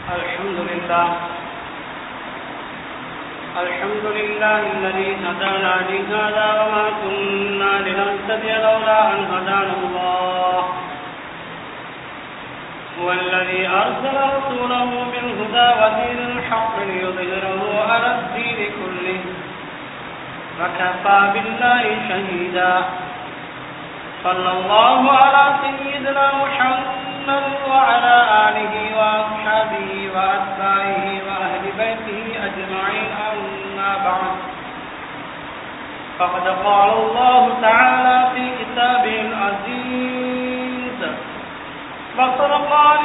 الحمد لله الحمد لله الذي هدانا لهذا وما كنا لنهتدي لولا أن هدانا الله هو الذي أرسل رسوله بالهدى ودين الحق ليظهره على الدين كله وكفى بالله شهيدا صلى الله على سيدنا محمد وعلى آله وأصحابه وأتباعه وأهل بيته أجمعين أما بعد فقد قال الله تعالى في كتابه العزيز وفرقان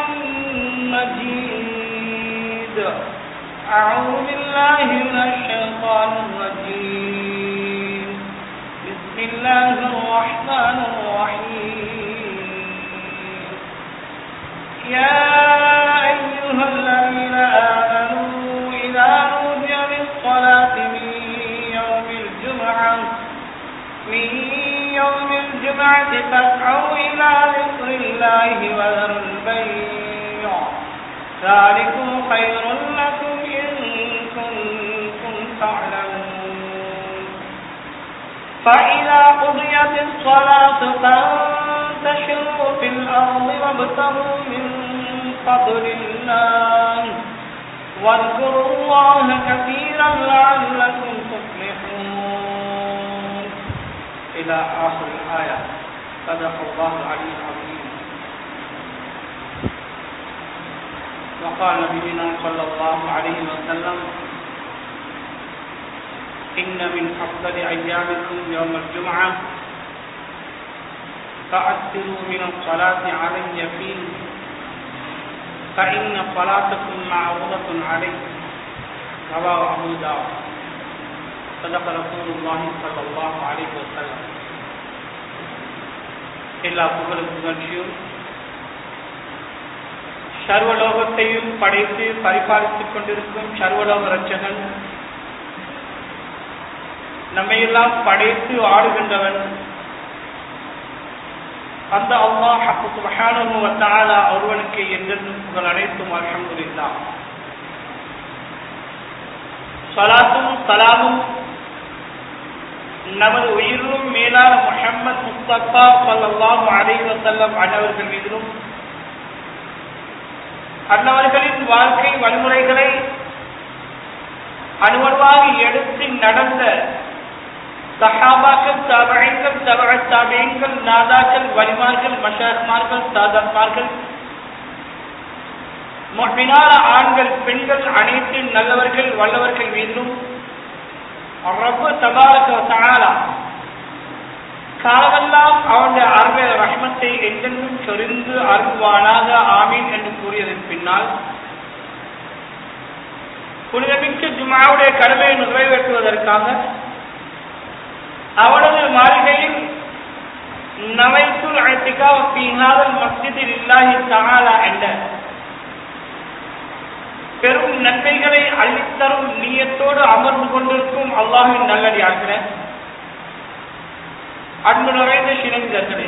المجيد أعوذ بالله من الشيطان الرجيم بسم الله الرحمن الرحيم يا أيها الذين آمنوا إذا نودي للصلاة من يوم الجمعة من يوم الجمعة فاسعوا إلى ذكر الله وذروا البيع ذلكم خير لكم إن كنتم تعلمون فإذا قضيت الصلاة فانتشروا في الأرض وابتغوا من فضل الله واذكروا الله كثيرا لعلكم تفلحون إلى آخر الآية صدق الله العلي العظيم وقال نبينا صلى الله عليه وسلم إن من أفضل أيامكم يوم الجمعة فأكثروا من الصلاة علي فيه فإن صلاتكم معروضة علي رواه أبو داود صدق رسول الله صلى الله عليه وسلم எல்லா புகழும் புகழ்ச்சியும் சர்வலோகத்தையும் படைத்து பரிபாலித்துக் கொண்டிருக்கும் சர்வலோக ரட்சகன் நம்மையெல்லாம் படைத்து ஆடுகின்றவன் அந்த அல்லாஹ் சுபஹானஹு வ தஆலா ஒருவனுக்கு என்றென்றும் புகழ் அனைத்தும் அல்ஹம்துலில்லாஹ் ஸலாத்தும் ஸலாமும் நமது உயிரும் மேலான முஹம்மது முஸ்தபா ஸல்லல்லாஹு அலைஹி வஸல்லம் அன்னவர்கள் மீதிலும் அன்னவர்களின் வாழ்க்கை வழிமுறைகளை அனுவர்வாக எடுத்து நடந்த சஹாபாக்கள் தபழைங்கள் தபழ தாபியங்கள் நாதாக்கள் வலிமார்கள் மஷாக்மார்கள் சாதத்மார்கள் முன்பினான ஆண்கள் பெண்கள் அனைத்து நல்லவர்கள் வல்லவர்கள் மீதும் ரப்பு தபாரக தஆலா காலமெல்லாம் அவனுடைய அருமை ரஹ்மத்தை என்றென்றும் சொரிந்து அருள்வானாக ஆமீன் என்று கூறியதன் பின்னால் புனிதமிக்க ஜுமாவுடைய கடமையை நிறைவேற்றுவதற்காக அவனது மாளிகையில் நவைத்துல் அழைத்திகா பிஹாதல் மஸ்ஜிதில் இல்லாஹி தஆலா என்ற பெரும் நன்மைகளை அள்ளித்தரும் நீயத்தோடு அமர்ந்து கொண்டிருக்கும் அல்லாஹின் நல்லடியாகிற அன்பு நிறைந்த சிறந்தர்களே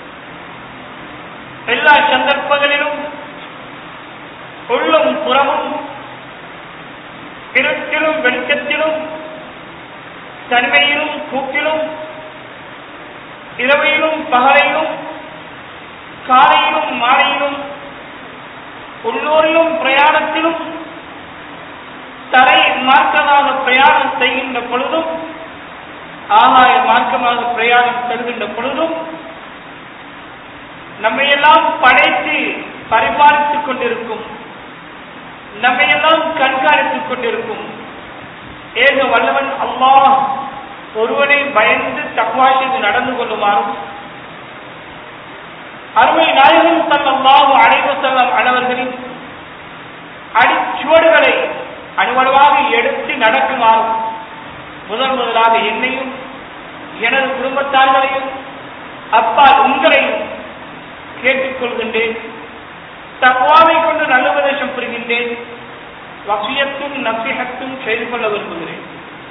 எல்லா சந்தர்ப்பங்களிலும் உள்ளும் புறமும் இருட்டிலும் வெளிச்சத்திலும் தனிமையிலும் கூட்டிலும் இரவையிலும் பகலையிலும் காலையிலும் மாலையிலும் உள்ளூரிலும் பிரயாணத்திலும் தரை மார்க்கமாக பிரயாணம் செய்கின்ற பொழுதும் ஆகாய மார்க்கமாக பிரயாணம் செல்கின்ற பொழுதும் நம்மையெல்லாம் படைத்து பரிபாலித்துக் கொண்டிருக்கும் நம்மையெல்லாம் கண்காணித்துக் கொண்டிருக்கும் ஏக வல்லவன் அல்லாஹ் ஒருவனை பயந்து தக்வா செய்து நடந்து கொள்ளுமாறும் அருமை நாயகன் சல்லாஹு அனைவு செல்லம் அனவர்களின் அடிச்சுவடுகளை அணுவணுவாக எடுத்து நடக்குமாறும் முதன் முதலாக என்னையும் எனது குடும்பத்தார்களையும் அப்பா உங்களையும் கேட்டுக்கொள்கின்றேன் தக்குவாவை கொண்டு நல்ல உபதேசம் புரிகின்றேன் வசியத்தும் நசிகத்தும் செய்து கொள்ள விரும்புகிறேன்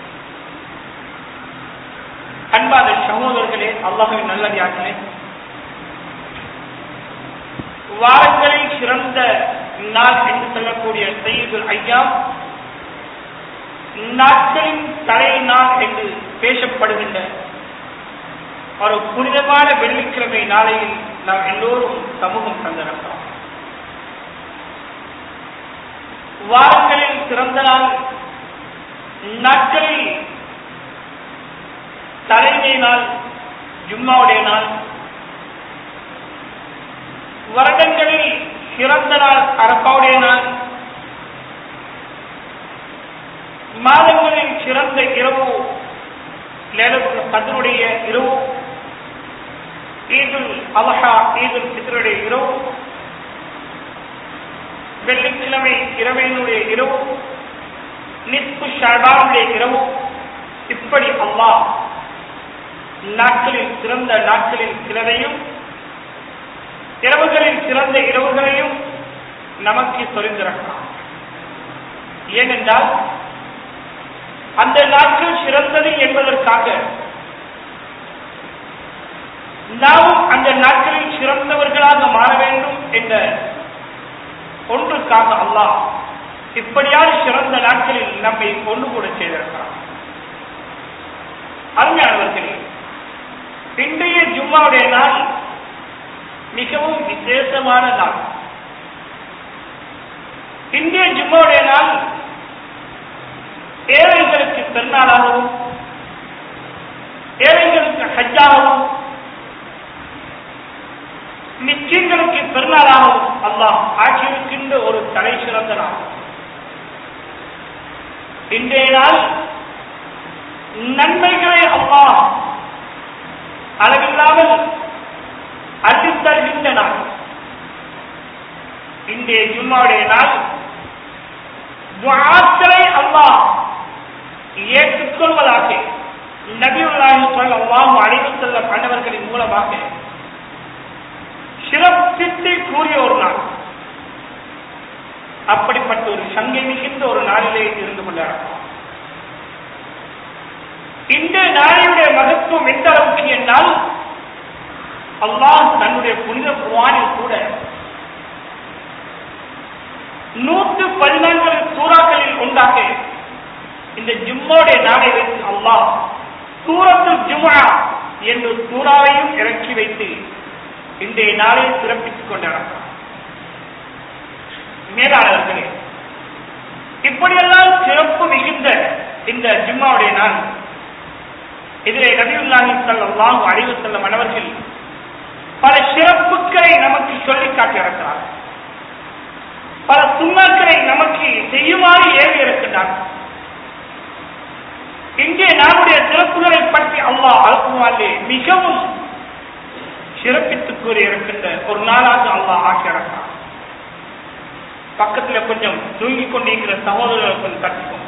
அன்பான சகோதரர்களே அல்லாஹின் நல்லடியார்களே வாரங்களில் சிறந்த நாள் என்று சொல்லக்கூடிய செய்யுள் ஐயா நாட்களின் தலை நாள் என்று பேசப்படுகின்ற ஒரு புனிதமான வெள்ளிக்கிழமை நாளையில் நாம் எல்லோரும் சமூகம் தந்திருக்கிறோம் வாரங்களில் சிறந்த நாள் நாட்களில் தலைமை நாள் ஜும்மாவுடைய நாள் வருடங்களில் சிறந்த நாள் அரப்பாவுடைய நாள் மாதங்களில் சிறந்த இரவு கதனுடைய இரவு ஈதுல் அலஹா ஈதுல் சித்தருடைய இரவு வெள்ளிக்கிழமை இரவையினுடைய இரவு நிஸ்பு ஷாபாவுடைய இரவு இப்படி அல்லாஹ் நாட்களில் சிறந்த நாட்களில் சிலரையும் இரவுகளில் சிறந்த இரவுகளையும் நமக்கு சொல்லிந்திருக்கிறான் ஏனென்றால் அந்த நாட்கள் சிறந்தது என்பதற்காக நாமும் அந்த நாட்களில் சிறந்தவர்களாக மாற வேண்டும் என்ற ஒன்றுக்காக அல்லாஹ் இப்படியான சிறந்த நாட்களில் நம்மை ஒன்று கூட செய்திருக்கிறான் அருமையானவர்களே இன்றைய ஜும்மாவுடைய நாள் மிகவும் விசேஷமான நாள் இந்திய ஜும்மாவுடைய நாள் ஏழைகளுக்கு பெருநாளாகவும் ஏழைகளுக்கு ஹஜ்ஜாகவும் மிச்சங்களுக்கு பெருநாளாகவும் அல்லாஹ் ஆட்சியிருக்கின்ற ஒரு தலை சிறந்த நாள் இன்றைய நாள் நன்மைகளை அல்லாஹ் அளவில்லாமல் அள்ளித் தருகின்ற நாள் இன்றைய ஜும்மாவுடைய நாள் துஆக்களை அல்லாஹ் ஏற்றுக்கொள்வதாக நபியுல்லாஹி ஸல்லல்லாஹு அலைஹி வஸல்லம் அன்னவர்களின் மூலமாக சிறப்பித்து கூறிய ஒரு நாள் அப்படிப்பட்ட ஒரு சங்கை மிகுந்த ஒரு நாளிலே இருந்து கொண்டிருக்கிறோம் இந்த நாளையுடைய மகத்துவம் எந்த அளவுக்கு என்றால் அல்லாஹ் தன்னுடைய புனித குவானில் கூட நூற்று பதினான்கு சூறாக்களில் ஒன்றாக இந்த ஜும்மாவுடைய நாளை வைத்து அல்லாஹ் சூரத்து ஜும்மா என்ற சூறாவையும் இறக்கி வைத்து இன்றைய நாளை சிறப்பித்துக் கொண்டிருக்கிறார் மேலாளர்களே இப்படியெல்லாம் சிறப்பு மிகுந்த இந்த ஜும்மாவுடைய நாள் இதிலே நபியுல்லாஹி ஸல்லல்லாஹு அலைஹி வஸல்லம் அவர்கள் பல சிறப்புகளை நமக்கு சொல்லி காட்டியிருக்கிறார் பல சுண்ணாக்களை நமக்கு செய்யுமாறு ஏவி இருக்கின்றார் இங்கே நம்முடைய சிறப்புகளை பற்றி அல்லாஹ் அழுப்புவாலே மிகவும் சிறப்பித்துக் கூறி இருக்கின்ற ஒரு நாளாக அல்லாஹ் ஆக்கியிருக்கிறார் பக்கத்துல கொஞ்சம் தூங்கிக் கொண்டிருக்கிற சகோதரர்கள் கொஞ்சம் தட்டிக்கோங்க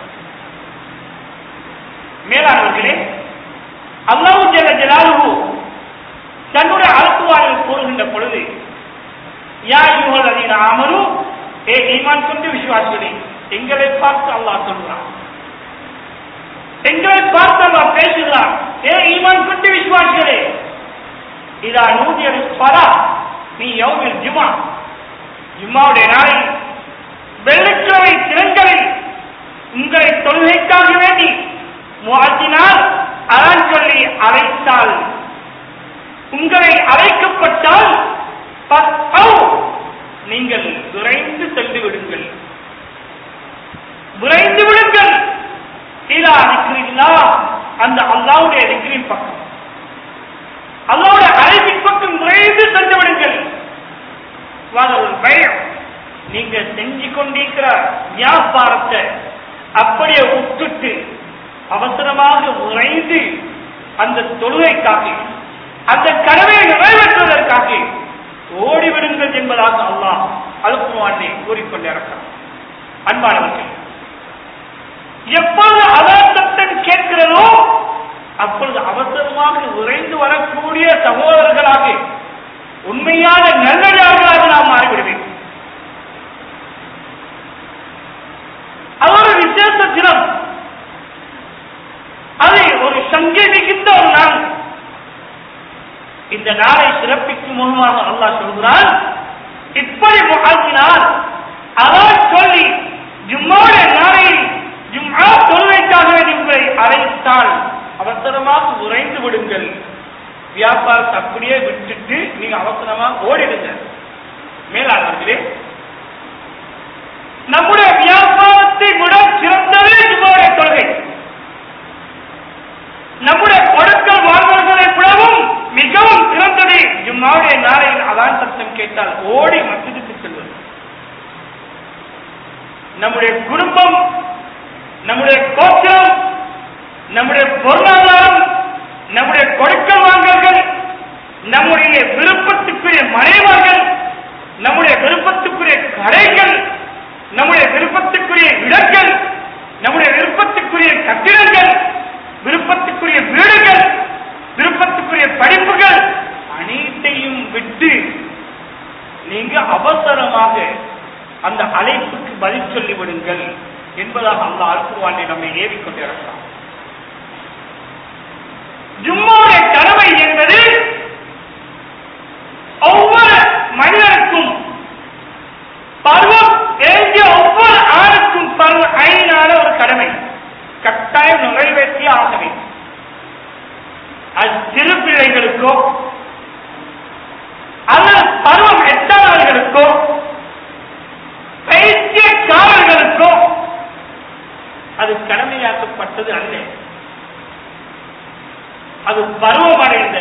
மேலானவர்களே அல்லாஹு ஜல ஜலாலுஹு தன்னுடைய அழுத்துவாரில் கூறுகின்ற பொழுது யா யுகல் அதீன அமரு ஏ ஈமான் கொண்டு விசுவாசிகளே எங்களை பார்த்து அல்லாஹ் சொல்கிறான் எங்களை பார்த்து அல்லாஹ் பேசுகிறான் ஏ ஈமான் கொண்டு விசுவாசிகளே இதா நூதிய பலா நீ யௌமில் ஜுமா ஜும்மாவுடைய நாளில் வெள்ளிக்கிழமை திறன்களில் உங்களை தொழுகைக்காக வேண்டி முகத்தினால் அதான் சொல்லி அழைத்தால் உங்களை அழைக்கப்பட்டால் பத்தௌ, நீங்கள் விரைந்து சென்று விடுங்கள் விரைந்து விடுங்கள் இதா இருக்கிறீங்களா அந்த அல்லாவுடைய திக்ரின் பக்கம் அல்லாவுடைய அழைப்பின் பக்கம் விரைந்து சென்று விடுங்கள் வாத ஒரு பயம் நீங்க செஞ்சு கொண்டிருக்கிற வியாபாரத்தை அப்படியே விட்டுட்டு அவசரமாக விரைந்து அந்த தொழுகைக்காக அந்த கனவை நிறைவேற்றுவதற்காக ஓடிவிடுங்கள் என்பதாக அல்லாஹ் அழுப்புவானே கூறிக்கொண்டிருக்கிறார் அன்பானவர்கள் எப்பொழுது அதார்த்தத்தன் கேட்கிறதோ அப்பொழுது அவசரமாக விரைந்து வரக்கூடிய சகோதரர்களாக உண்மையான நல்லடியார்களாக நாம் மாறிவிடுவேன் அது ஒரு விசேஷ தினம் அது ஒரு சங்கை மிகுந்த ஒரு நாள் இந்த நாளை சிறப்பிக்கும் முகமாக அல்லாஹ் சொல்கிறான் இப்படி முகாக்கினால் அதான் சொல்லி ஜும்மாவுடைய நாளையில் ஜும்மா தொழுகைக்காக வேண்டி உங்களை அழைத்தால் அவசரமாக உறைந்து விடுங்கள் வியாபாரத்தை அப்படியே விட்டுட்டு நீங்க அவசரமா ஓடிடுங்க மேலாளர்களே நம்முடைய வியாபாரத்தை விட சிறந்ததே ஜும்மாவுடைய தொழுகை நம்முடைய கொடுக்கல் வாங்கல்களை விடவும் மிகவும் சிறந்தது ஜும்மாவுடைய நாளையில் அதான் சத்தம் கேட்டால் ஓடி மசிதுக்கு செல்வது நம்முடைய குடும்பம் நம்முடைய கோத்திரம் நம்முடைய பொருளாதாரம் நம்முடைய கொடுக்கல் வாங்கல்கள் நம்முடைய விருப்பத்துக்குரிய மனைவர்கள் நம்முடைய விருப்பத்துக்குரிய கடைகள் நம்முடைய விருப்பத்துக்குரிய இடங்கள் நம்முடைய விருப்பத்துக்குரிய கட்டிடங்கள் விருப்பத்துக்குரிய வீடுகள் விருப்பத்துக்குரிய படிப்புகள் அனைத்தையும் விட்டு நீங்க அவசரமாக அந்த அழைப்புக்கு பதில் சொல்லி விடுங்கள் என்பதாக அந்த அல்குவானை நம்மை ஏறிக்கொண்டிருக்கிறார் ஜும்மாவுடைய கடமை என்பது ஒவ்வொரு மனிதனுக்கும் பருவம் எழுதிய ஒவ்வொரு ஆணுக்கும் பருவ ஐநான ஒரு கடமை கட்டாயம் நிறைவேற்றிய ஆக வேண்டும் அது சிறு பிள்ளைகளுக்கோ அல்லது பருவம் எட்டாதவர்களுக்கோ பைத்தியக்காரர்களுக்கோ அது கடமையாக்கப்பட்டது அல்ல அது பருவமடைந்த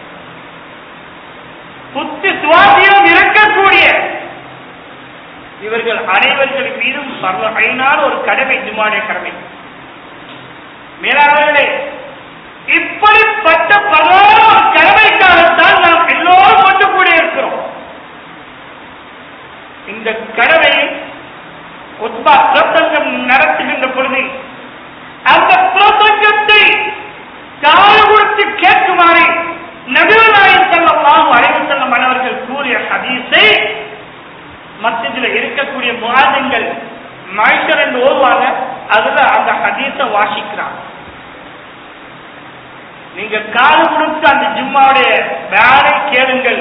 புத்தி சுவாசியம் இருக்கக்கூடிய இவர்கள் அனைவர்கள் மீதும் பரவகையினால் ஒரு கடமை ஜுமாடைய கடமை மேலாளர்களே இப்படிப்பட்ட பரவான ஒரு கடமைக்காகத்தான் நாம் எல்லோரும் ஒன்று கூடி இருக்கிறோம் இந்த கடமை உத்பா பிரசங்கம் நடத்துகின்ற பொழுது அந்த பிரசங்கத்தை காது கொடுத்து கேட்குமாறு நபிவநாயகம் செல்லம் அழைவு செல்லும் மன்னவர்கள் கூறிய ஹதீஸை மத்தியில் இருக்கக்கூடிய முகாதிங்கள் மனுஷர் என்று ஓதுவாங்க அதுல அந்த ஹதீஸை வாசிக்கிறாங்க நீங்க காது கொடுத்து அந்த ஜும்மாவுடைய வேலை கேளுங்கள்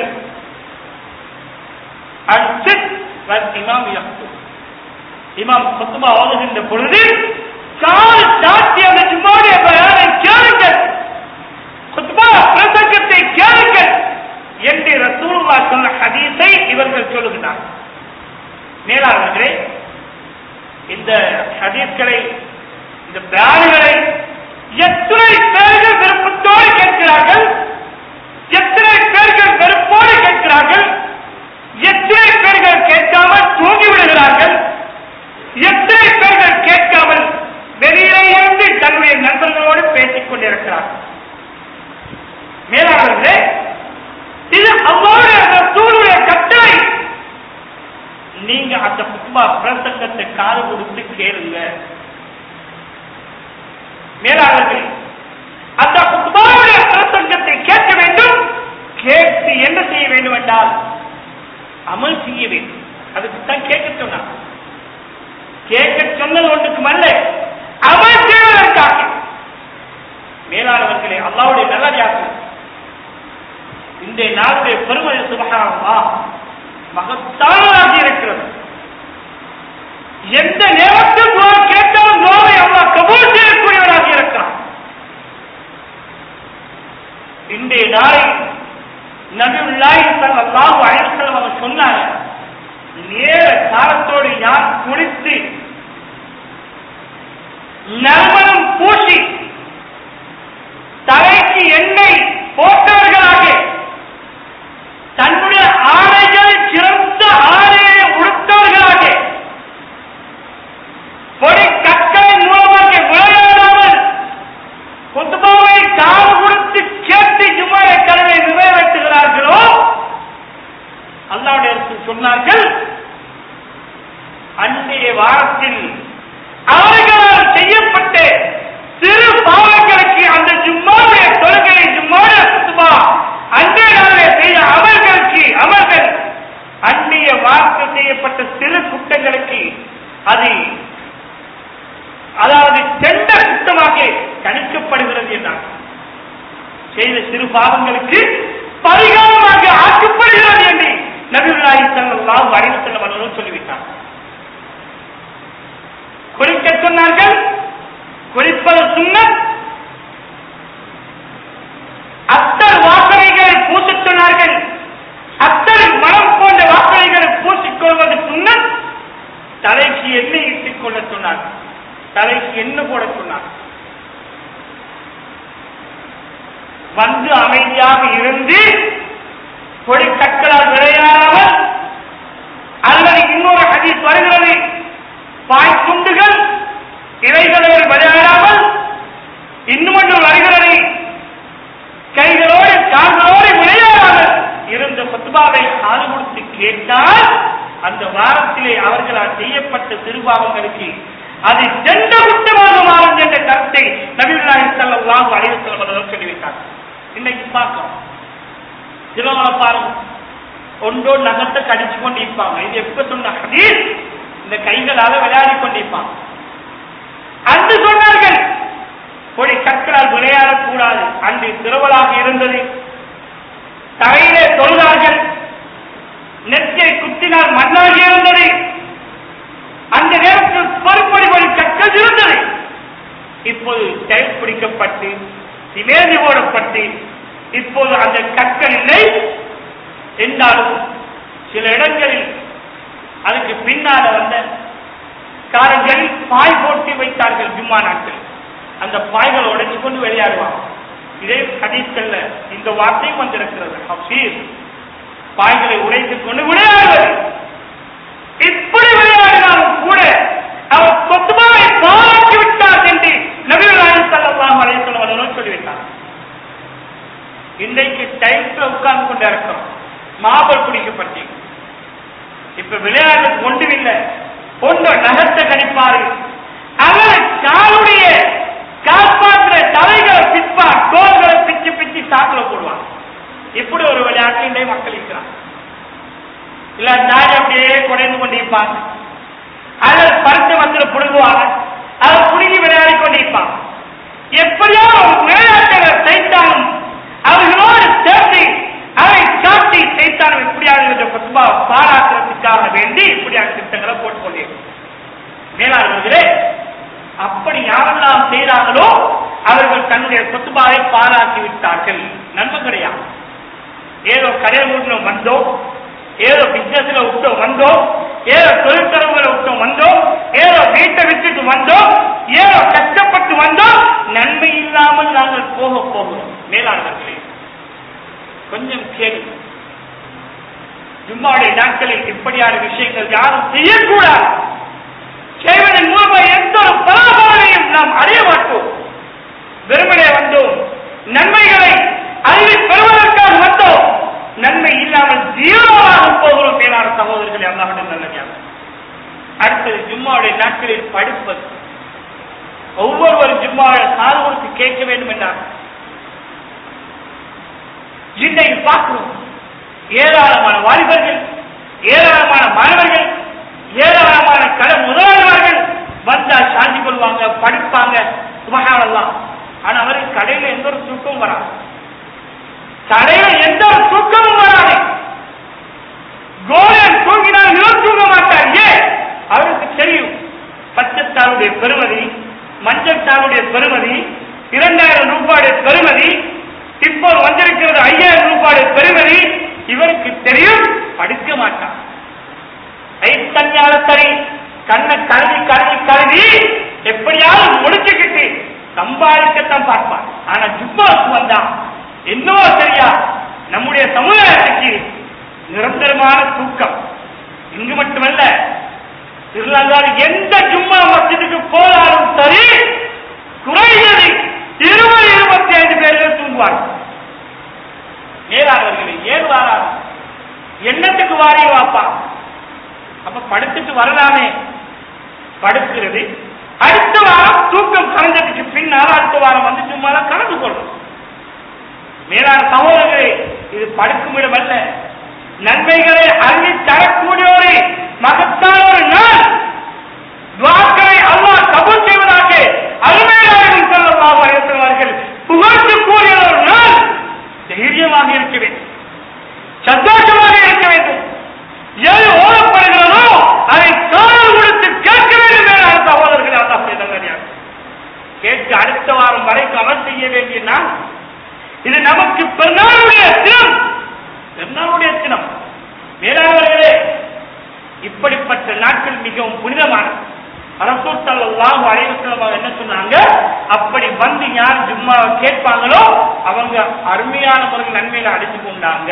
அச்சித் வல் இமாம் யக்து இமாம் குத்துபா ஓதுகின்ற பொழுது கால் சாத்தி அந்த ஜும்மாவுடைய பயானை கேளுங்கள் குத்துபா பிரசங்கத்தை கேளுங்கள் என்று ரசூலுல்லா சொன்ன ஹதீஸை இவர்கள் சொல்லுகிறார் மேலாளர்களே இந்த ஹதீஸ்களை இந்த பயான்களை எத்தனை பேர்கள் விருப்பத்தோடு கேட்கிறார்கள் எத்தனை பேர்கள் வெறுப்போடு கேட்கிறார்கள் எத்தனை பேர்கள் கேட்காமல் தூங்கி விடுகிறார்கள் எத்தனை பேர்கள் கேட்காமல் வெளியிலே இருந்து தன்னுடைய நண்பர்களோடு பேசிக் கொண்டிருக்கிறார்கள் மேலாளர்களே இது அவ்வாறு ரசூலுடைய கட்டளை நீங்க அந்த குத்துபா பிரசங்கத்தை காது கொடுத்து கேளுங்க மேலாளர்கள் அந்த குத்துபாவுடைய பிரசங்கத்தை கேட்க வேண்டும் கேட்டு என்ன செய்ய வேண்டும் என்றால் அமல் செய்ய வேண்டும் அதுக்கு தான் கேட்க சொன்னார் கேட்க சொன்னது ஒன்றுக்கும் அல்ல அமல் செய்வதற்காக மேலானவர்களே அல்லாவுடைய நல்லதாக்கு இந்த நாளுடைய பெருமை சுபகாரமா மகத்தானதாக இருக்கிறது எந்த நேரத்தில் துவா கேட்டாலும் துவாவை அல்லாஹ் கபூல் செய்யக்கூடியவராக இருக்கிறான் இன்றைய நாளில் நபியுல்லாஹி ஸல்லல்லாஹு அலைஹி வஸல்லம் அவர் சொன்னாங்க நேர காலத்தோடு யார் குளித்து நறுமணம் பூசி தலைக்கு எண்ணெய் போட்டவர்களாக தன்னுடைய ஆடைகளை சிறந்த ஆடையை உடுத்தவர்களாக பொடி கற்களின் மூலமாக விளையாடாமல் குத்துபாவை காது கொடுத்து கேட்டு ஜுமாய கடனை நிறைவேற்றுகிறார்களோ அல்லாவுடைய சொன்னார்கள் அன்றைய வாரத்தில் அவர்களால் செய்யப்பட்ட சிறு பாவங்களுக்கு அந்த ஜும்மாவுடைய தொழுகை ஜும்மாவுடைய குத்துபா அன்றைய நாளிலே செய்த அமல்களுக்கு அமல்கள் அந்நிய வார்த்தை செய்யப்பட்ட சிறு குற்றங்களுக்கு அது அதாவது சென்ற குற்றமாக கணிக்கப்படுகிறது என்றார் செய்த சிறு பாவங்களுக்கு பரிகாரமாக ஆக்கப்படுகிறது என்று நபிவுல்லாஹி ஸல்லல்லாஹு அலைஹி வஸல்லம் அவர்கள் சொல்லிவிட்டார் சொன்னார்கள் குளிப்பது சுண்ணத் அத்தர் வாசனைகளை பூசச் சொன்னார்கள் அத்தரின் மனம் போன்ற வாசனைகளை பூசிக்கொள்வது சுண்ணத் தலைக்கு எண்ணெய் இட்டுக் கொள்ள சொன்னார்கள் தலைக்கு எண்ணெய் போட சொன்னார்கள் வந்து அமைதியாக இருந்து கொடிக்கற்களால் விளையாடாமல் அல்லது இன்னொரு ஹதீஸ் வருகிறது பாய்க்குண்டுகள் இலைகளோடு விளையாடாமல் இன்னும் ஒன்று வருகிறது கைகளோடு கால்களோடு விளையாடாமல் இருந்த பத்துபாவை காது கொடுத்து கேட்டால் அந்த வாரத்திலே அவர்களால் செய்யப்பட்ட சிறுபாவங்களுக்கு அது சென்ற குற்றமாக மாறும் என்ற கருத்தை நபிகளாக செல்லலாம் அழைவு செல்வதாக சொல்லி வைத்தார் இன்னைக்கு பார்க்கிறோம் சிலவங்களை பாருங்க ஒன்றோ நகத்தை கடிச்சு கொண்டு இருப்பாங்க இது எப்ப சொன்ன ஹதீஸ் இந்த கைகளால விளையாடி கொண்டிருப்பாங்க அன்று சொன்னார்கள் கொடி கற்களால் விளையாடக்கூடாது அன்று திருவலாக இருந்தது தரையிலே தொழுதார்கள் நெற்கை குத்தினால் மண்ணாகி இருந்தது அந்த நேரத்தில் பொறுப்பொடி பொடி கற்கள் இருந்தது இப்போது டைப் பிடிக்கப்பட்டு சிமேதி போடப்பட்டு இப்போது அந்த கற்கள் இல்லை என்றாலும் சில இடங்களில் அதுக்கு பின்னால வந்த காரங்களில் பாய் போட்டு வைத்தார்கள் ஜும்மா நாட்கள் அந்த பாய்களை உடைச்சு கொண்டு விளையாடுவாங்க இதே ஹதீஸ்கள்ல இந்த வார்த்தையும் வந்திருக்கிறது ஹஃபீஸ் பாய்களை உடைத்துக் கொண்டு விளையாடுவது இப்படி விளையாடினாலும் கூட அவர் சொத்துமாவை பாராட்டி விட்டார் என்று நபிகள் நாயகம் ஸல்லல்லாஹு அலைஹி வஸல்லம் அவர்கள் சொல்லிவிட்டார் இன்றைக்கு டைம்ஸ்ல உட்கார்ந்து கொண்டு இருக்கிறோம் மாபல் குடிக்கப்பட்டு இப்ப விளையாட்டு ஒன்றுமில்லை ஒன்று நகத்தை கணிப்பாரு அவர் காலுடைய காப்பாற்ற தலைகளை பிற்பார் தோள்களை பிச்சு பிச்சு சாக்குல போடுவான் இப்படி ஒரு விளையாட்டு இன்றைய மக்கள் இருக்கிறார் இல்ல தாய் அப்படியே குறைந்து கொண்டிருப்பாங்க அல்லது பருத்த மத்தில புடுங்குவாங்க அதை புடுங்கி விளையாடி கொண்டிருப்பாங்க எப்படியோ ஒரு விளையாட்டை செய்தாலும் அவர்களோடு சேர்த்து அதை காட்டி செய்தாலும் இப்படியாக என்ற பத்மா பாராட்டுறதுக்காக வேண்டி இப்படியாக திட்டங்களை போட்டுக்கொண்டிருக்கும் மேலாளர்களே அப்படி யாரெல்லாம் செய்தார்களோ அவர்கள் தன்னுடைய சொத்துபாவை பாராட்டி விட்டார்கள் நன்மை கிடையாது ஏதோ கடையை ஊட்டினோம் வந்தோம் ஏதோ பிசினஸ்ல விட்டோம் வந்தோம் ஏதோ தொழிற்சரவுகளை விட்டோம் வந்தோம் ஏதோ வீட்டை விட்டுட்டு வந்தோம் ஏதோ கஷ்டப்பட்டு வந்தோம் நன்மை இல்லாமல் நாங்கள் போக போகிறோம் மேலாளர்களே கொஞ்சம் கேள்வி ஜும்மாவுடைய நாட்களில் இப்படியான விஷயங்கள் யாரும் செய்யக்கூடாது செய்வதன் மூலமாக எந்த ஒரு பலாபலனையும் நாம் அடைய மாட்டோம் வெறுமனே வந்தோம் நன்மைகளை அறிவை பெறுவதற்காக வந்தோம் நன்மை இல்லாமல் ஜீரோவாக போகிறோம் மேலான சகோதரர்களே அல்லாஹ் நல்லதாக அடுத்தது ஜும்மாவுடைய நாட்களில் படிப்பது ஒவ்வொருவரும் ஜும்மாவை காது கொடுத்து கேட்க வேண்டும் என்றார் இன்றைக்கு பார்க்கிறோம் ஏராளமான வாலிபர்கள் ஏராளமான மாணவர்கள் ஏராளமான கடை முதலாளர்கள் வந்தா சாந்தி கொள்வாங்க படிப்பாங்க சுபகானல்லாம் ஆனா அவருக்கு கடையில எந்த ஒரு தூக்கமும் வராது கடையில எந்த ஒரு தூக்கமும் வராது கோலன் தூங்கினால் இவர் தூங்க மாட்டார் ஏன் அவருக்கு தெரியும் பச்சைத்தாளுடைய பெருமதி மஞ்சள் தாளுடைய பெருமதி இரண்டாயிரம் ரூபாயுடைய பெருமதி இப்போது வந்திருக்கிறது ஐயாயிரம் ரூபாயுடைய பெருமதி இவருக்கு தெரியும் படிக்க மாட்டார் ஐத்தஞ்சால சரி கண்ணை கழுவி கழுவி கழுவி எப்படியாவது முடிச்சுக்கிட்டு சம்பாதிக்கத்தான் பார்ப்பான் ஆனா ஜும்மாவுக்கு வந்தா என்னவோ சரியா நம்முடைய சமுதாயத்துக்கு நிரந்தரமான தூக்கம் இங்கு மட்டுமல்ல ஸ்ரீலங்காவில் எந்த ஜும்மா மஸ்ஜிதுக்கு போனாலும் சரி குறைந்தது இருபது இருபத்தி ஐந்து பேர்கள் தூங்குவார்கள் மேலாளர்களே ஏன் வாராது எண்ணத்துக்கு வாரிய வாப்பா அப்ப படுத்துட்டு வரலாமே படுக்கிறது அடுத்த வாரம் தூக்கம் கலந்ததுக்கு பின்னால் அடுத்த வாரம் வந்து சும்மா கலந்து கொள்ளும் மேலான சகோதரர்களே இது படுக்கும் இடம் அல்ல நன்மைகளை அள்ளி தரக்கூடிய ஒரு மகத்தான ஒரு நாள் துவாக்களை அல்லாஹ் கபூல் செய்வதாக அருமையாளர்கள் செல்லமாக இருக்கிறார்கள் புகழ்ந்து கூறிய ஒரு நாள் தைரியமாக இருக்க வேண்டும் சந்தோஷமாக இருக்க வேண்டும் எது ஓடப்படுகிறதோ அதை காதல் கொடுத்து கேட்க வேண்டும் என சகோதரர்கள் அல்லாஹ் சில நாட்கள் மிகவும் புனிதமானது ரசூல் ஸல்லல்லாஹு அலைஹி வஸல்லம் அவங்க என்ன சொன்னாங்க அப்படி வந்து யார் ஜும்மாவை கேட்பாங்களோ அவங்க அருமையான முறையில் நன்மையில அடிச்சு கொண்டாங்க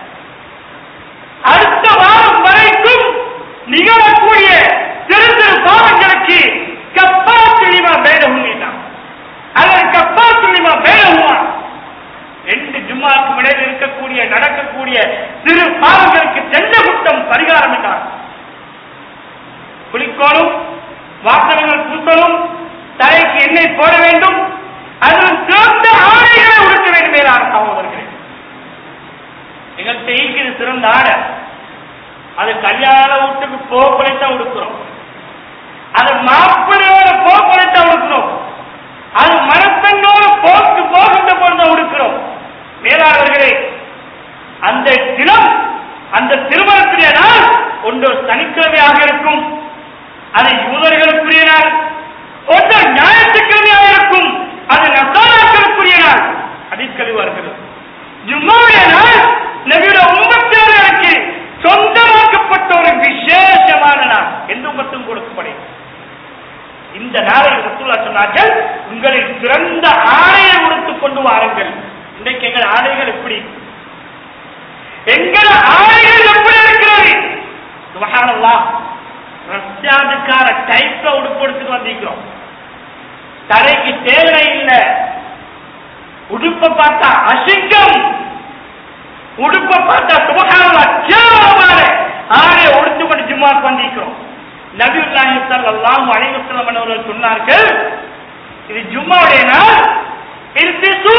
அடுத்த வாரம் வரைக்கும் நிகழக்கூடிய சிறு சிறு பாவங்களுக்கு கப்பா துணிமா பேடவும் அல்லது கப்பா துணிமா பேடவுமா ரெண்டு ஜும்மாவுக்கு இடையில் இருக்கக்கூடிய நடக்கக்கூடிய சிறு பாவங்களுக்கு சென்ற குற்றம் பரிகாரம் என்றார் குளிக்கோளும் வாசனங்கள் பூசலும் தலைக்கு எண்ணெய் போட வேண்டும் அதில் சிறந்த ஆடைகளை உடுக்க வேண்டும் மேலான சகோதரர்களே எங்கள்கிட்ட இருக்குது சிறந்த ஆடை அது கல்யாண வீட்டுக்கு போகப்படைத்தான் உடுக்கிறோம் அது மாப்பிள்ளையோட போகப்படைத்தான் உடுக்கிறோம் அது மனப்பெண்ணோட போக்கு போகின்ற பொழுது உடுக்கிறோம் மேலாளர்களே அந்த தினம் அந்த திருமணத்துடைய நாள் ஒன்று சனிக்கிழமையாக இருக்கும் அது யூதர்களுக்குரிய நாள் ஒன்று ஞாயிற்றுக்கிழமையாக இருக்கும் அது நசாராக்களுக்குரிய நாள் அதிக்கழிவு வருகிறது ஜும்மாவுடைய நாள் நபியோட உம்மத்தினருக்கு சொந்தமாக்கப்பட்ட ஒரு விசேஷமான நாள் எந்த உம்மத்தும் கொடுக்கப்படும் இந்த நாளில் ரசூலா சொன்னார்கள் உங்களில் சிறந்த ஆடையை உடுத்துக் கொண்டு வாருங்கள் இன்றைக்கு எங்கள் ஆடைகள் எப்படி எங்கள் ஆடைகள் எப்படி இருக்கிறது சுபஹானல்லாஹ் ரஷ்யாதுக்கார டைப்ல உடுப்பு எடுத்துட்டு வந்திருக்கிறோம் தலைக்கு தேவை இல்லை உடுப்பை பார்த்தா அசிங்கம் உடுப்பை பார்த்தா சுபகாரமா கேவலமான ஆடை உடுத்து கொண்டு ஜும்மாக்கு வந்திருக்கிறோம் நபியுல்லாஹி ஸல்லல்லாஹு அலைஹி வஸல்லம் அவர்கள் சொன்னார்கள் இது ஜும்மாவுடைய நாள் இர்திசு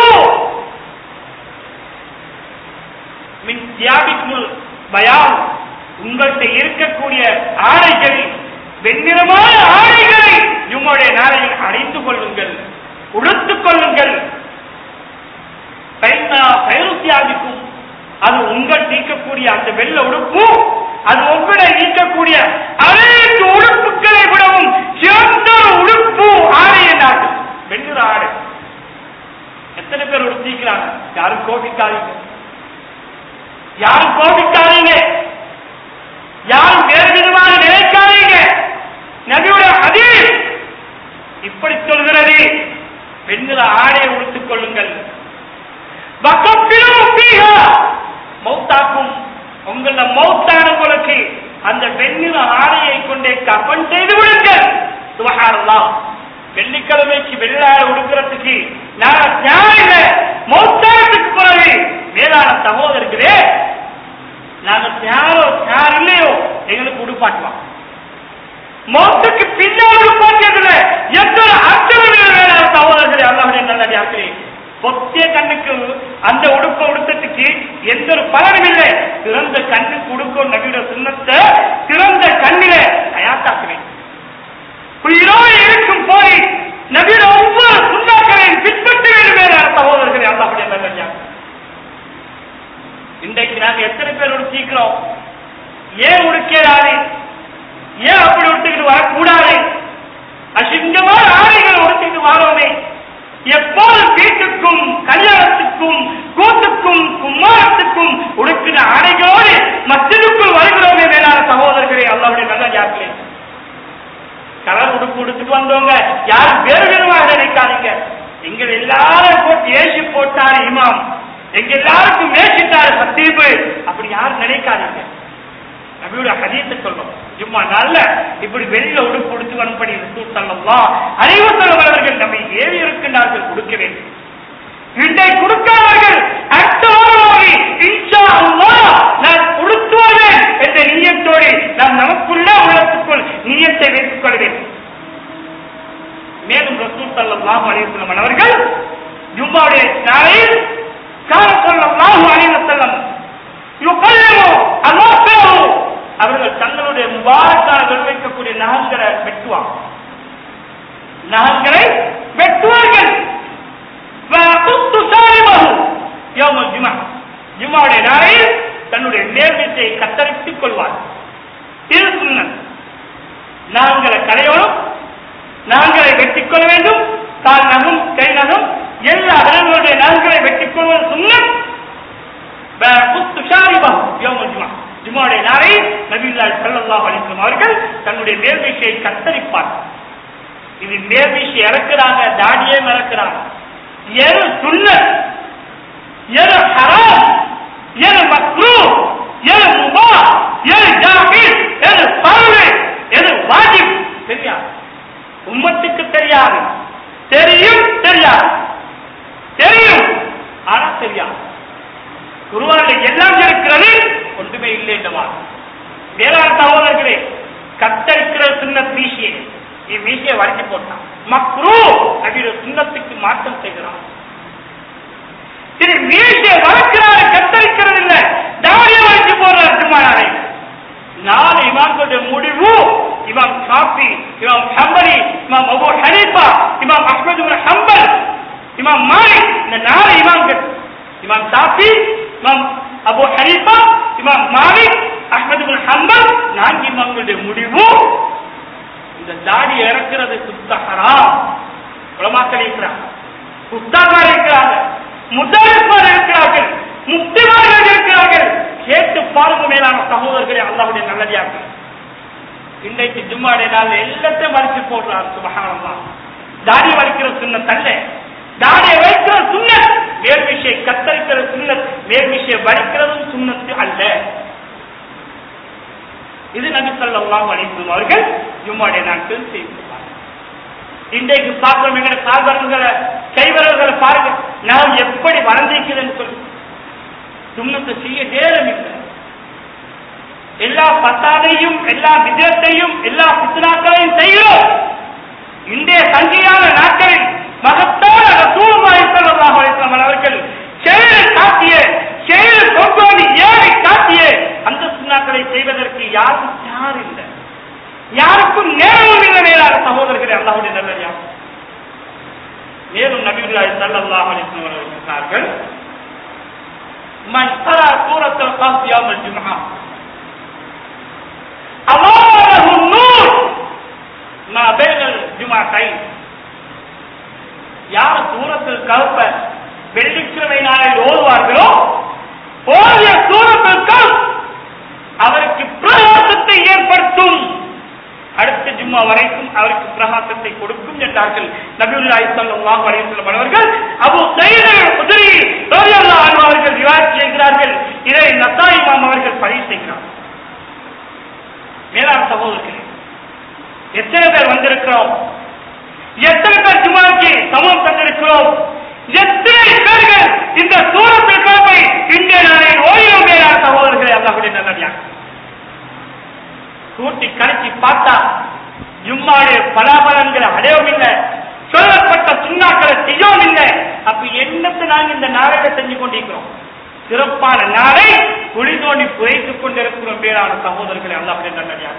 மின் தியாபிக்குல் பயான் உங்கள்கிட்ட இருக்கக்கூடிய ஆடைகள் வெண்ணிறமான ஆடைகளை ஜும்மாவுடைய நாளையில் அடைந்து கொள்ளுங்கள் உடுத்துக் கொள்ளுங்கள் பயிற்சியாகிக்கும் அது உங்கள் நீக்கக்கூடிய அந்த வெள்ள உடுப்பு அது உங்களை நீக்கக்கூடிய அனைத்து உடுப்புகளை விடவும் சிறந்த ஒரு உடுப்பு ஆடை என்றார்கள் வெண்ணிற ஆடை எத்தனை பேர் உடுத்திக்கிறாங்க யாரும் கோபிக்காதீங்க யாரும் கோபிக்காதீங்க யாரும் வேறு விதமாக நினைக்காதீங்க நபியுடைய ஹதீஸ் இப்படி சொல்கிறது வெண்ணிற ஆடையை உடுத்துக் கொள்ளுங்கள் வக்கப்பிலும் ஃபீஹா மௌத்தாக்கும் உங்கள மௌத்தானவங்களுக்கு அந்த வெண்ணிற ஆடையை கொண்டே கப்பன் செய்து விடுங்கள் சுபஹானல்லாஹ் வெள்ளிக்கிழமைக்கு வெள்ளாட உடுக்கிறதுக்கு நான் தியானில மௌத்தானத்துக்கு பிறகு மேலான சகோதரர்களே நாங்க தியாரோ தியார் இல்லையோ எங்களுக்கு உடுப்பாட்டுவான் மௌத்துக்கு பின்னால் உடுப்பாட்டியதுல எத்தனை அர்த்தம் வேளாண் சகோதரர்களே அல்லாவுடைய நல்லடியாக்கிறே பொத்திய கண்ணுக்கு அந்த உடுப்பை உடுத்தத்துக்கு எந்த ஒரு பலனும் இல்லை திறந்த கண்ணுக்கு உடுக்கும் நபியோட சுண்ணத்தை திறந்த கண்ணில அயாத்தாக்குறேன் உயிரோடு இருக்கும் போய் நபியோட ஒவ்வொரு சுண்ணாக்களையும் பின்பற்ற வேண்டும் மேலான சகோதரர்களே அல்லாவுடைய நல்லடியா இன்றைக்கு நாங்க எத்தனை பேர் உடுத்திக்கிறோம் ஏன் உடுக்கிறாரு ஏன் அப்படி உடுத்துக்கிட்டு வரக்கூடாது அசிங்கமான ஆடைகள் உடுத்திட்டு வாரோமே எப்போது வீட்டுக்கும் கல்யாணத்துக்கும் கூட்டுக்கும் கும்மாரத்துக்கும் உடுக்கிற ஆடைகளோடு மத்திற்குள் வருகிறோமே மேலான சகோதரர்களே அல்லாவுடைய நல்ல யாருங்களே கலர் உடுப்பு உடுத்துட்டு வந்தவங்க யாரும் வேறு விதமாக நினைக்காதீங்க எங்கள் எல்லாரும் போட்டு ஏசி போட்டாரு இமாம் எங்க எல்லாருக்கும் மேசிட்டாரு சத்தீபு அப்படி யாரும் நினைக்காதீங்க நபியோட ஹதீத்தை சொல்றோம் சும்மா நல்ல இப்படி வெளியில உடுப்பு உடுத்து வரும்படி ரசூல் ஸல்லல்லாஹு அலைஹி வஸல்லம் அவர்கள் நம்மை ஏவி இருக்கின்றார்கள் கொடுக்க வேண்டும் இதை கொடுக்காதவர்கள் அடுத்த வாரமாக இன்ஷா அல்லாஹ் நான் உடுத்துவேன் என்ற நீயத்தோடு நாம் நமக்குள்ள உள்ளத்துக்குள் நீயத்தை வைத்துக் கொள்வேன் மேலும் ரசூல் ஸல்லல்லாஹு அலைஹி வஸல்லம் அவர்கள் ஜும்மாவுடைய நாளில் கால ஸல்லல்லாஹு அலைஹி வஸல்லம் யுகல்லிமு அல்லாஹ்வு அவர்கள் தங்களுடைய முபாரக்கான வைக்கக்கூடிய நகங்களை வெட்டுவாங்க நகங்களை வெட்டுவார்கள் وَأَقُصُّ صَارِمَهُ يَوْمَ الْجُمَعَةِ ஜும்மாவுடைய நாளில் தன்னுடைய நேர்மத்தை கத்தரித்துக் கொள்வார் இது சுண்ணத் நாங்களை களையோடும் நாங்களை வெட்டிக் கொள்ள வேண்டும் கால் நகம் கை நகம் எல்லா விரல்களுடைய நகங்களை வெட்டிக் கொள்வது சுண்ணத் وَأَقُصُّ شَارِبَهُ يَوْمَ الْجُمَعَةِ ஜும்மாவுடைய நாளை நபியுல்லாஹி ஸல்லல்லாஹு ஸல்லல்லாஹு அலைஹி வஸல்லம் அவர்கள் தன்னுடைய மேல்வீசையை கத்தரிப்பார் இது மேல்வீசி இறக்குறாங்க தாடியே இறக்குறாங்க எது சுன்னத் எது ஹராம் எது மக்ரூ எது முபா எது ஜாஹில் எது பர்வு எது வாஜிப் தெரியாது உம்மத்துக்கு தெரியாது தெரியும் தெரியாது தெரியும் ஆனா தெரியாது குருவானில் எல்லாம் இருக்கிறது ஒன்றுமே இல்லை என்றவா வேளாண் சகோதரர்களே கத்தரிக்கிற சின்ன வீசியை வீசியை வரைஞ்சு போட்டான் மக்ரூ அப்படின்ற சின்னத்துக்கு மாற்றம் செய்கிறான் இது வீசியை வளர்க்கிறாரு கத்தரிக்கிறது இல்ல தாடியை வரைஞ்சு போடுறார் சும்மானாரை நாலு இமாம்களுடைய முடிவு இமாம் ஷாஃபி இமாம் ஹம்பலி இமாம் அபு ஹனீஃபா இமாம் அஹ்மது இப்னு ஹம்பல் இமாம் மாலிக் இந்த நாலு இமாம்கள் இமாம் ஷாஃபி இமாம் அபு ஹனீஃபா இமாம் மாலிக் அஹ்மது இப்னு ஹம்பல் நான்கு இமாம்களுடைய முடிவு இந்த தாடி இறக்கிறது சுத்த ஹராம் உலமாக்கள் இருக்கிறாங்க புத்தாக்கார் இருக்கிறாங்க முத்தாரிப்பார் இருக்கிறார்கள் முக்திமார்கள் இருக்கிறார்கள் கேட்டு பாருங்க மேலான சகோதரர்களே அல்லாவுடைய நல்லடியாக இன்றைக்கு ஜும்மாடைய நாள் எல்லாத்தையும் வலிச்சு போடுறார் சுபகானம்மா தாடி வலிக்கிற சுண்ண தல்ல தாடியை வைக்கிற சுண்ணத் மேல் விஷயம் கத்தரிக்கிற சுண்ணத் மேல் விஷயம் வலிக்கிறதும் சுண்ணத்து அல்ல இது நபி ஸல்லல்லாஹு அலைஹி வஸல்லம் அவர்கள் ஜும்மாடைய நாட்கள் செய்திருப்பார் இன்றைக்கு பார்க்கிறோம் எங்களை கால்வரல்களை கைவரல்களை பாருங்க நாம் எப்படி வளர்ந்திருக்கிறேன்னு சொல்லி சுண்ணத்தை செய்ய நேரம் இல்லை எல்லா பத்தாதையும் எல்லா விதத்தையும் எல்லா பித்னாக்களையும் செய்கிறோம் இன்றைய சங்கியான நாட்களில் மகத்தான ரசூலுல்லாஹி ஸல்லல்லாஹு அலைஹி வஸல்லம் அவர்கள் செயல் காட்டிய செயல் கொண்டோடி ஏறி காட்டிய அந்த சுண்ணாக்களை செய்வதற்கு யாரும் யார் இல்லை யாருக்கும் நேரமும் இல்லை மேலான சகோதரர்களே அல்லாஹ்வுடைய நல்லடியா மேலும் நபியுல்லாஹி ஸல்லல்லாஹு அலைஹி வஸல்லம் அவர்கள் சொன்னார்கள் மன் قرأ سورة القاف يوم الجمعة أضاء له النور ما بين الجمعتين யார் சூரத்தில் கல்ப வெள்ளிக்கிழமை நாளில் ஓதுவார்களோ ஓதிய சூரத்தில் கல் அவருக்கு பிரகாசத்தை ஏற்படுத்தும் அடுத்த ஜும்மா வரைக்கும் அவருக்கு பிரகாசத்தை கொடுக்கும் என்றார்கள் நபியுல்லாஹி ஸல்லல்லாஹு அலைஹி வஸல்லம் அவர்கள் அபூ ஸயீத் அல்-குத்ரி ரலியல்லாஹு அன்ஹு அவர்கள் ரிவாயத் செய்கிறார்கள் இதை நசாய் இமாம் அவர்கள் பதிவு செய்கிறார் மேலாண் சகோதரர்களே எத்தனை பேர் வந்திருக்கிறோம் எத்தனை பேர் ஜும்மாக்கு சமம் தந்திருக்கிறோம் எத்தனை பேர்கள் இந்த சூரத்தில் கோப்பை இந்திய நாளில் ஓய்வு மேலாண் சகோதரர்களே அல்லாஹ்வுடைய நல்லடியாக கூட்டி கழிச்சு பார்த்தா ஜும்மாவுடைய பலாபலன்களை அடையவும் இல்லை சொல்லப்பட்ட சுண்ணாக்களை செய்யவும் இல்லை அப்ப என்னத்தை நாங்க இந்த நாளையில செஞ்சு கொண்டிருக்கிறோம் சிறப்பான நாளை குழி தோண்டி புதைத்துக் கொண்டிருக்கிறோம் பேரான சகோதரர்களை அல்ல அப்படி நல்லடியாக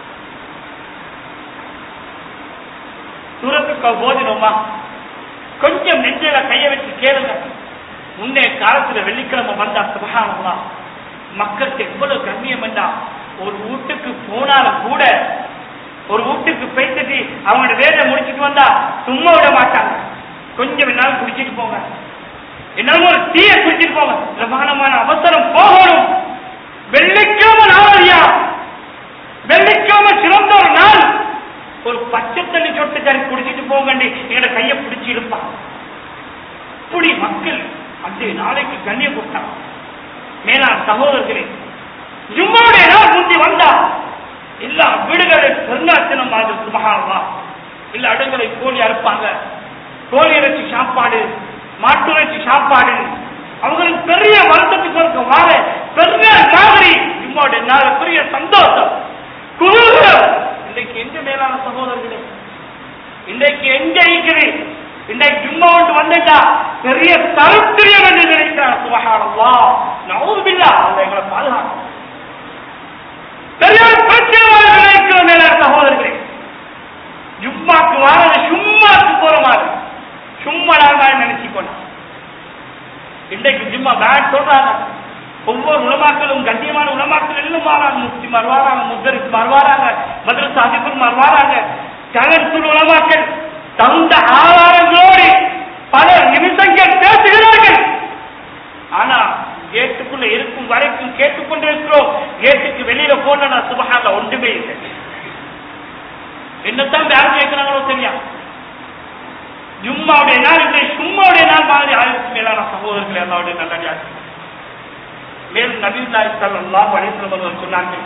தூரத்துக்கு போதினோமா கொஞ்சம் நெஞ்சில கைய வச்சு கேளுங்க முன்னே காலத்துல வெள்ளிக்கிழமை வந்தா சுபகானம்மா மக்களுக்கு எவ்வளவு கண்ணியம் வேண்டா ஒரு வீட்டுக்கு போனாலும் கூட ஒரு வீட்டுக்கு போயிட்டு அவங்களோட வேலை முடிச்சிட்டு வந்தா சும்மா விட மாட்டாங்க கொஞ்சம் என்னாலும் குடிச்சிட்டு போங்க என்னாலும் ஒரு டீயை குடிச்சிட்டு போங்க பிரமாணமான அவசரம் போகணும் வெள்ளிக்கிழமை நாளையா வெள்ளிக்கிழமை சிறந்த ஒரு நாள் ஒரு பச்சை தண்ணி சொட்டு கறி குடிச்சிட்டு போங்கண்டி எங்களோட கையை பிடிச்சி இருப்பான் இப்படி மக்கள் அந்த நாளைக்கு கண்ணியம் கொடுத்தாங்க மேலாண் சகோதரர்களே ஜும்மாவுடைய நாள் முந்தி வந்தா எல்லா வீடுகளில் பெருங்காச்சனம் மாதிரி சுபகாரமா இல்ல அடுங்களை கோழி அறுப்பாங்க கோழி இறைச்சி சாப்பாடு மாட்டு இறைச்சி சாப்பாடு அவங்களுக்கு பெரிய வருத்தத்துக்கு இருக்க வாழ பெரிய மாதிரி ஜும்மாவுடைய நாள் பெரிய சந்தோஷம் குதூகலம் இன்றைக்கு எங்க மேலான சகோதரர்களே இன்றைக்கு எங்க இருக்குது இன்றைக்கு ஜும்மா ஒன்று வந்துட்டா பெரிய தருத்திரியம் என்று நினைக்கிறார் சுபகாரம்வா நவுபில்லா அந்த எங்களை பாதுகாக்கும் பெரிய ஒரு பிரச்சனை நினைக்கிற மேலான சகோதரர்களே ஜும்மாக்கு வாரது சும்மாக்கு போற மாதிரி சும்மா நான் நினைச்சுக்கணும் இன்றைக்கு ஜும்மா பேட் சொல்றாங்க ஒவ்வொரு உலமாக்களும் கண்ணியமான உலமாக்கள் எல்லாம் வராங்க முஸ்லிமார் வராங்க முத்தரிஸ்மார் வராங்க மதரசா அதிபர்மார் வராங்க ஜகத்துல் உலமாக்கள் தகுந்த ஆதாரங்களோடு பல நிமிஷங்கள் பேசுகிறார்கள் ஆனா கேட்டுக்குள்ள இருக்கும் வரைக்கும் கேட்டுக்கொண்டிருக்கிறோம் கேட்டுக்கு வெளியில போன நான் சுபஹான்ல ஒன்றுமே இல்லை என்னத்தான் யார் கேட்கிறாங்களோ தெரியா ஜும்மாவுடைய நாள் இல்லை சும்மாவுடைய நாள் மாதிரி ஆயிரத்தி மேலான சகோதரர்கள் எல்லாருடைய நல்லடியாக மேலும் நபீல்லாஹி ஸல்லல்லாஹு அலைஹி வஸல்லம் அவர்கள் சொன்னார்கள்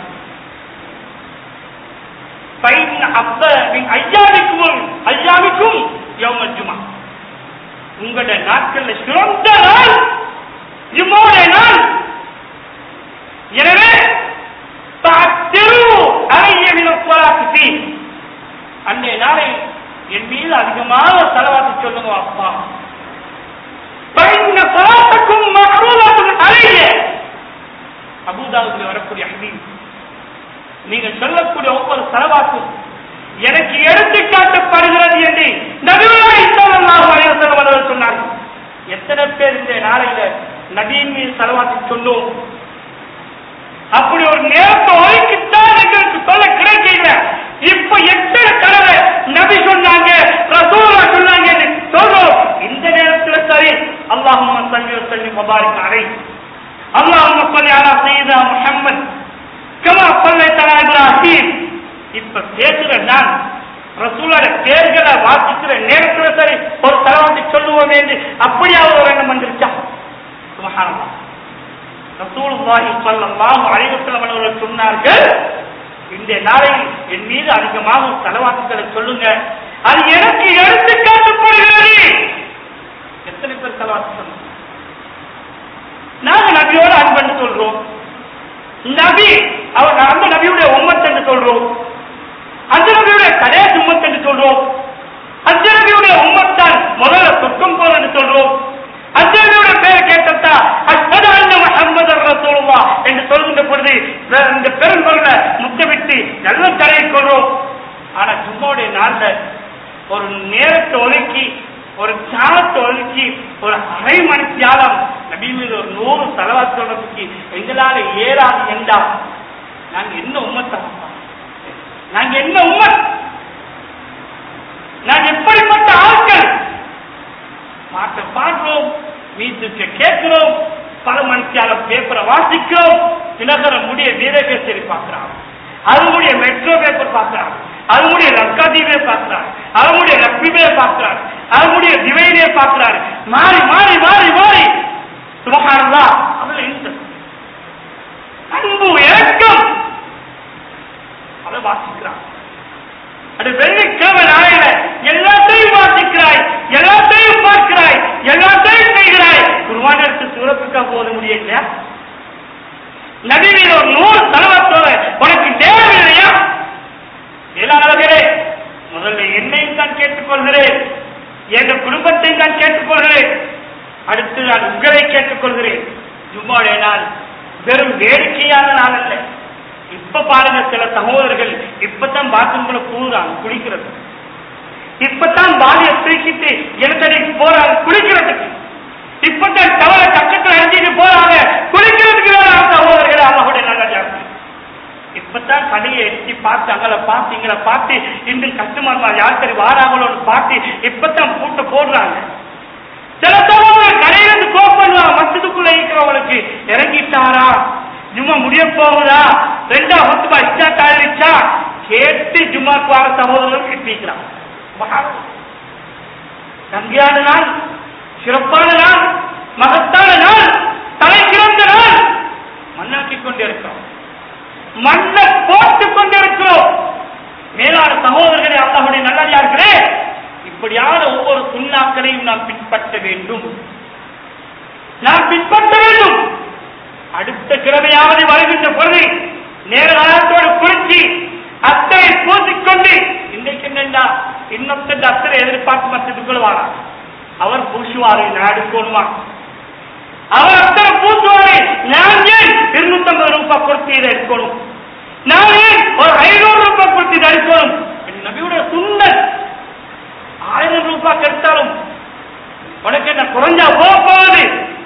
ஃபைன் அஃத மின் ஐயாமிக்கும் ஐயாமிக்கும் யௌமல் ஜுமா உங்களுடைய நாட்கள்ல சிறந்த நாள் ஜும்மாவுடைய நாள் எனவே தாத்திரு அலைய மின ஸலாத்தி அன்றைய நாளை என் மீது அதிகமாக செலவாக்கி சொல்லுங்க அப்பா பைன சலாத்துக்கும் மஹ்ரூலத்துன் அலைய அபூதாவுக்கு வரக்கூடிய ஹதீஸ் நீங்க சொல்லக்கூடிய ஒவ்வொரு செலவாக்கும் எனக்கு எடுத்து காட்டப்படுகிறது என்று நபிகளாய் ஸல்லல்லாஹு அலைஹி வஸல்லம் அவர்கள் சொன்னார்கள் எத்தனை பேர் இந்த நாளையில நபியின் மீது செலவாக்கி சொன்னோம் அப்படி ஒரு நேரத்தை ஒதுக்கித்தான் எங்களுக்கு சொல்ல கிடைக்கல இப்ப எத்தனை தடவை நபி சொன்னாங்க ரசூலா சொன்னாங்க என்று சொல்றோம் இந்த நேரத்துல சரி அல்லாஹும்ம ஸல்லி வ ஸல்லிம் வ பாரிக் அலைஹி அல்லாஹும்ம ஸல்லி அலா சய்யிதனா முஹம்மத் கமா ஸல்லைத அலா இப்ராஹீம் இப்ப பேசுற நான் ரசூலோட பேர்களை வாசிக்கிற நேரத்துல சரி ஒரு தலவாட்டி சொல்லுவோமே என்று அப்படியாவது ஒரு எண்ணம் வந்துருச்சா சுபஹானல்லாஹ் ரசூலுல்லாஹி ஸல்லல்லாஹு அலைஹி வஸல்லம் அவர்கள் சொன்னார்கள் இந்த நாளில் என் மீது அதிகமாக செலவாக்குகளை சொல்லுங்க அது எனக்கு எடுத்து காட்டப்படுகிறது எத்தனை பேர் செலவாக்கு சொல்லுங்க நாங்க நபியோட அன்பன்னு சொல்றோம் நபி அவர் அந்த நபியுடைய உம்மத் என்று சொல்றோம் அந்த நபியுடைய கடைசி உம்மத் என்று சொல்றோம் அந்த நபியுடைய உம்மத்தான் முதல்ல சொர்க்கம் போல என்று சொல்றோம் அந்த நபியுடைய பெயர் கேட்டா அஷ்ஹது அன்ன முஹம்மதர் ரசூலுல்லாஹ் என்று சொல்கின்ற பொழுது வே- இந்த பெரும்பொருளை முத்தமிட்டு நல்ல தரையை கொள்றோம் ஆனா ஜும்மாவுடைய நாள்ல ஒரு நேரத்தை ஒதுக்கி ஒரு சாலத்தை ஒதுக்கி ஒரு அரை மணி தியாலம் நபி மீது ஒரு நூறு செலவா சொல்றதுக்கு எங்களால ஏறாது என்றா நாங்க என்ன உம்மத்தா நாங்க என்ன உம்மத் நாங்க எப்படிப்பட்ட ஆட்கள் பாட்டை பாடுறோம் வீட்டுக்கு கேட்கிறோம் பல மணிக்கால பேப்பரை வாசிக்கிறோம் தினகர முடிய வீரகேசரி பார்க்கிறான் அதனுடைய மெட்ரோ பேப்பர் பார்க்கிறான் அதனுடைய ரக்காதீபே பார்க்கிறான் அதனுடைய லக்ஷ்மிபே பார்க்கிறான் அதனுடைய திவையிலே பார்க்கிறான் மாறி மாறி மாறி மாறி சுபகானந்தா அதுல இந்த அன்பு இறக்கம் அதை வாசிக்கிறான் அது வெள்ளிக்கிழமை நாளையில எல்லாத்தையும் வாசிக்கிறாய் எல்லாத்தையும் பார்க்கிறாய் எல்லாத்தையும் செய்கிறாய் குருவான எடுத்து சூரத்துக்கா போத முடியும் இல்லையா நபியில் ஒரு நூறு தலைவத்தோட உனக்கு தேவையில்லையா இயலாதவர்களே முதல்ல என்னையும் தான் கேட்டுக்கொள்கிறேன் என் குடும்பத்தையும் நான் கேட்டுக்கொள்கிறேன் அடுத்து நான் உங்களை கேட்டுக்கொள்கிறேன் ஜும்மாவுடைய நாள் வெறும் வேடிக்கையான நாள் அல்ல இப்ப பாருங்க சில சகோதரர்கள் இப்பதான் பாத்ரூம்ல பூறாங்க குளிக்கிறது இப்பதான் பாலிய தூக்கிட்டு எழுத்தடிக்கு போறாங்க குளிக்கிறதுக்கு இப்பதான் தவற கக்கத்துல எழுதிட்டு போறாங்க குளிக்கிறதுக்கு வேற சகோதரர்கள் அவங்களுடைய நல்ல இப்பதான் கடையை எட்டி பார்த்து அங்களை பார்த்து இங்களை பார்த்து இன்னும் கஸ்டமர் யார் சரி வாராங்களோன்னு பார்த்து இப்பதான் பூட்டை போடுறாங்க சில சகோதரர் கடையில இருந்து கோப் பண்ணுவாங்க மச்சத்துக்குள்ள இருக்கிறவங்களுக்கு இறங்கிட்டாரா ஜும்மா முடிய போகுதா ரெண்டா பத்து ரூபாய் ஸ்டார்ட் ஆயிடுச்சா கேட்டு ஜும்மாக்கு வர சகோதரர்கள் கிட்டிக்கிறான் தங்கியான நாள் சிறப்பான நாள் மகத்தான நாள் தலை சிறந்த நாள் மண்ணாக்கிக் கொண்டிருக்கிறோம் மண்ணை போட்டுக் கொண்டிருக்கிறோம் மேலான சகோதரர்களே அல்லாஹுடைய நல்லடியார்களே இப்படியான ஒவ்வொரு சுண்ணாக்களையும் நாம் பின்பற்ற வேண்டும் நாம் பின்பற்ற வேண்டும் அடுத்த கிழமையாவது வருகின்ற பொழுது நேரத்தோடு குறிச்சி அத்தனை பூசிக்கொண்டு இன்றைக்கு என்னண்டா இன்னொருத்த அத்தனை எதிர்பார்த்து மற்றதுக்குள்ள வாரா அவர் பூசுவாரு நான் எடுக்கணுமா அவர் அத்தனை பூசுவாரு நான் ஏன் இருநூத்தி ஐம்பது ரூபாய் கொடுத்து இதை எடுக்கணும் நான் ஏன் ஒரு ஐநூறு ரூபாய் கொடுத்து இதை எடுக்கணும் என் நபியுடைய சுண்ணத் ஆயிரம் ரூபாய் கெடுத்தாலும் உனக்கு என்ன குறைஞ்சா போக போகுது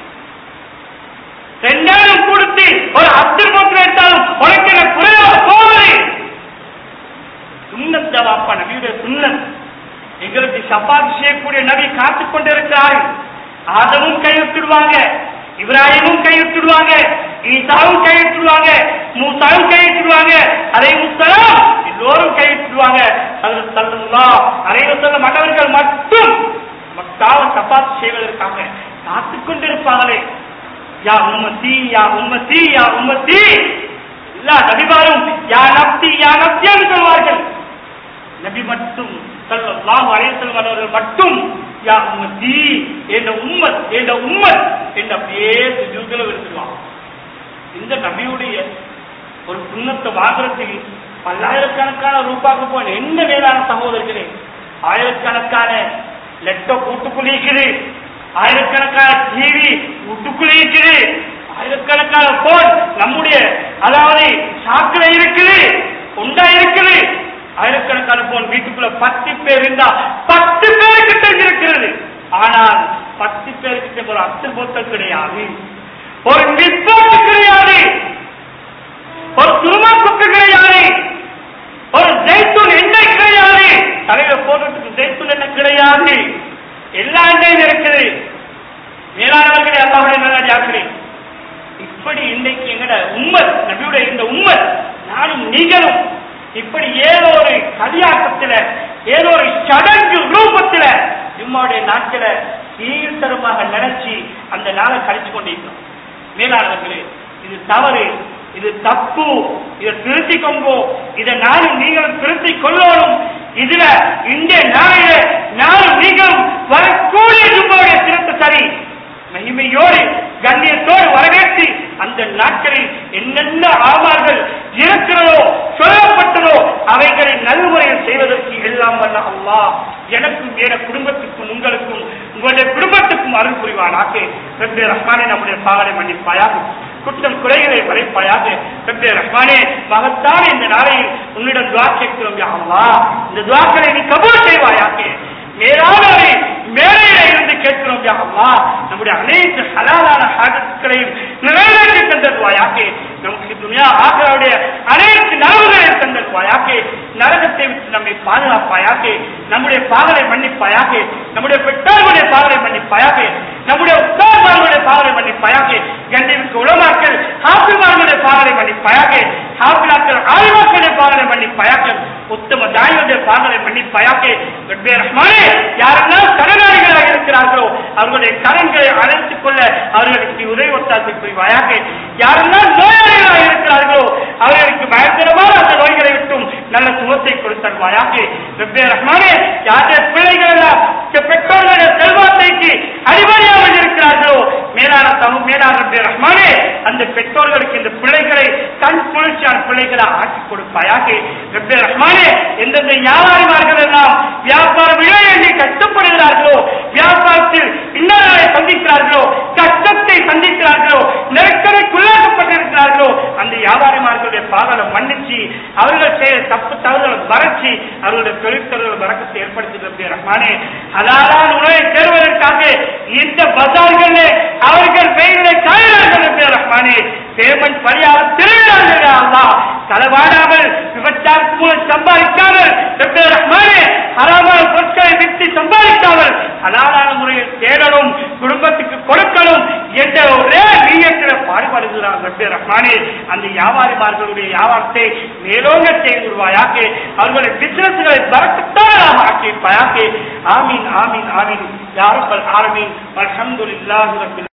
ரெண்டாயிரம் கொடுத்து ஒரு அத்து போட்டு எடுத்தாலும் உனக்கு என்ன குறையா போகுது சுண்ணத் வாப்பா நபியுடைய சுண்ணத் எங்களுக்கு சப்பாத்தி செய்யக்கூடிய நபி காத்துக் கொண்டிருக்கிறார்கள் ஆதமும் கைவிட்டுடுவாங்க இப்ராஹிமும் கைவிட்டுடுவாங்க ஈசாவும் கைவிட்டுடுவாங்க மூசாவும் கைவிட்டுடுவாங்க அதே முஸ்லாம் எல்லோரும் கைவிட்டுடுவாங்க அதில் சல்லா அனைவரும் சொல்ல மற்றவர்கள் மட்டும் மக்காவை தபாத் செய்வதற்காக காத்துக் கொண்டிருப்பாங்களே யா உம்மத்தி யா உம்மத்தி யா உம்மத்தி எல்லா நபிமாரும் யா நப்தி யா நப்தி என்று சொல்வார்கள் நபி மட்டும் ஸல்லல்லாஹு அலைஹி வஸல்லம் அவர்கள் மட்டும் யா உம்மத்தி என்ற உம்மத் என்ற உம்மத் என்று அப்படியே சுஜூதில் விரும்புவாங்க இந்த நபியுடைய ஒரு புண்ணத்தை வாங்குறதுக்கு பல்லாயிரக்கணக்கான ரூபாய்க்கு போன என்ன மேலான சகோதரர்களே ஆயிரக்கணக்கான லெட்டோ கூட்டுக்குள்ளே இருக்குது ஆயிரக்கணக்கான டிவி வீட்டுக்குள்ளே இருக்குது ஆயிரக்கணக்கான போன் நம்முடைய அதாவது சாக்குல இருக்குது உண்டா இருக்குது ஆயிரக்கணக்கான போன் வீட்டுக்குள்ள பத்து பேர் இருந்தா பத்து பேருக்கு இருக்கிறது ஆனால் பத்து பேருக்கு ஒரு அத்து பொத்தல் கிடையாது ஒரு நிப்போட்டு கிடையாது ஒரு துருமாப்புக்கு கிடையாது ஒரு ஜெய்த்தூன் எண்ணெய் கிடையாது தலையில போடுறதுக்கு ஜெய்த்தூன் எண்ணெய் கிடையாது எல்லா எண்ணெயும் இருக்குது மேலானவர்களே அல்லாவுடைய நல்லா ஜாக்கிரதை இப்படி இன்னைக்கு எங்கட உம்மத் நபியுடைய இந்த உம்மத் நானும் நீங்களும் இப்படி ஏதோ ஒரு கலியாட்டத்துல ஏதோ ஒரு சடங்கு ரூபத்துல ஜும்மாவுடைய நாட்கள கீழ்த்தரமாக நினைச்சு அந்த நாளை கழிச்சு கொண்டிருக்கிறோம் மேலாளர்களே இது தவறு இது தப்பு இதை திருத்திக் கொங்கோ இதை நானும் நீங்களும் திருத்திக் கொள்ளணும் இதுல இந்த நாளையில நானும் நீங்களும் வரக்கூடிய ஜும்மாவுடைய திருத்த சரி மகிமையோடு கண்ணியத்தோடு வரவேற்று அந்த நாட்களில் என்னென்ன ஆமார்கள் இருக்கிறதோ சொல்லப்பட்டதோ அவைகளை நல்முறையில் செய்வதற்கு எல்லாம் வல்ல அல்லாஹ் எனக்கும் என குடும்பத்துக்கும் உங்களுக்கும் உங்களுடைய குடும்பத்துக்கும் அருள் புரிவானாக ரப்பே ரஹ்மானே நம்முடைய பாவனை மன்னிப்பாயாக குற்றம் குறைகளை மறைப்பாயாக ரப்பே ரஹ்மானே மகத்தான இந்த நாளையில் உன்னிடம் துவா கேட்கிறோம் யா அல்லாஹ் இந்த துவாக்களை நீ கபூல் செய்வாயாக மேலானவரை மேலையில இருந்து கேட்கிறோம் யா அல்லாஹ் நம்முடைய அனைத்து ஹலாலான ஹாஜத்துக்களையும் நிறைவேற்றி தந்தருவாயாக நமக்கு துனியா ஆகிறாவுடைய அனைத்து நலவுகளையும் தந்தருவாயாக நரகத்தை விட்டு நம்மை பாதுகாப்பாயாக நம்முடைய பாகலை மன்னிப்பாயாக நம்முடைய பெற்றோர்களுடைய பாகலை மன்னிப்பாயாக நம்முடைய உத்தார்மார்களுடைய பாகலை மன்னிப்பாயாக கண்டிற்கு உலமாக்கள் ஹாப்பிமார்களுடைய பாகலை மன்னிப்பாயாக ஹாப்பிலாக்கள் ஆய்வாக்களுடைய பாகலை மன்னிப்பாயாக உத்தம தாயுடைய பாகலை மன்னிப்பாயாக ரப்பே ரஹ்மானே யாரெல்லாம் கடனாளிகளாக இருக்கிறார்களோ அவர்களுடைய கடன்களை அழைத்துக் கொள்ள அவர்களுக்கு உதவி ஒத்தாசை புரிவாயாக யாரெல்லாம் நோயாளிகளாக இருக்கிறார்களோ அவர்களுக்கு பயங்கரமான அந்த நோய்களை விட்டும் நல்ல சுகத்தை கொடுத்தருவாயாக ரப்பே ரஹ்மானே யாருடைய பிள்ளைகள் எல்லாம் பெற்றோர்களுடைய செல்வாத்தைக்கு அடிபடியாமல் இருக்கிறார்களோ மேலான தகு மேலான ரப்பே ரஹ்மானே அந்த பெற்றோர்களுக்கு இந்த பிள்ளைகளை கண் குளிர்ச்சியான பிள்ளைகளை ஆக்கி கொடுப்பாயாக ரப்பே ரஹ்மானே எந்தெந்த வியாபாரிமார்கள் எல்லாம் வியாபாரம் விட வேண்டி கஷ்டப்படுகிறார்களோ வியாபாரத்தில் இன்னொரு சந்திக்கிறார்களோ கஷ்டத்தை சந்திக்கிறார்களோ நெருக்கடிக்குள்ளாக்கப்பட்டிருக்கிறார்களோ அந்த வியாபாரிமார்களுடைய பாதலை மன்னிச்சு அவர்கள் செய்த தப்பு தவறுகளை மறைச்சி அவர்களுடைய தொழிற்சொல்கள் வழக்கத்தை ஏற்படுத்துகிறது ரஹ்மானே அதாலான உணவை தேர்வதற்காக இந்த பஜார்களில் அவர்கள் வெயிலை காயிறார்கள் என்று ரஹ்மானே பேமெண்ட் வழியாக திருவிழார்கள் அல்லா களவாடாமல் விபச்சாரத்து மூலம் சம்பாதிக்காமல் ரப்பே ரஹ்மானே ஹராமான பொருட்களை விற்று சம்பாதிக்காமல் ஹலாலான முறையில் தேடணும் குடும்பத்துக்கு கொடுக்கணும் என்ற ஒரே நீயத்தில் பாடுபடுகிறார் ரப்பே ரஹ்மானே அந்த வியாபாரிமார்களுடைய வியாபாரத்தை மேலோங்க செய்துருவாயாக அவர்களுடைய பிசினஸ்களை பறக்கத்தானாக ஆக்கியிருப்பாயாக ஆமீன் ஆமீன் ஆமீன் யாரும் ஆரமீன் அல்ஹம்துலில்லாஹி ரப்பில்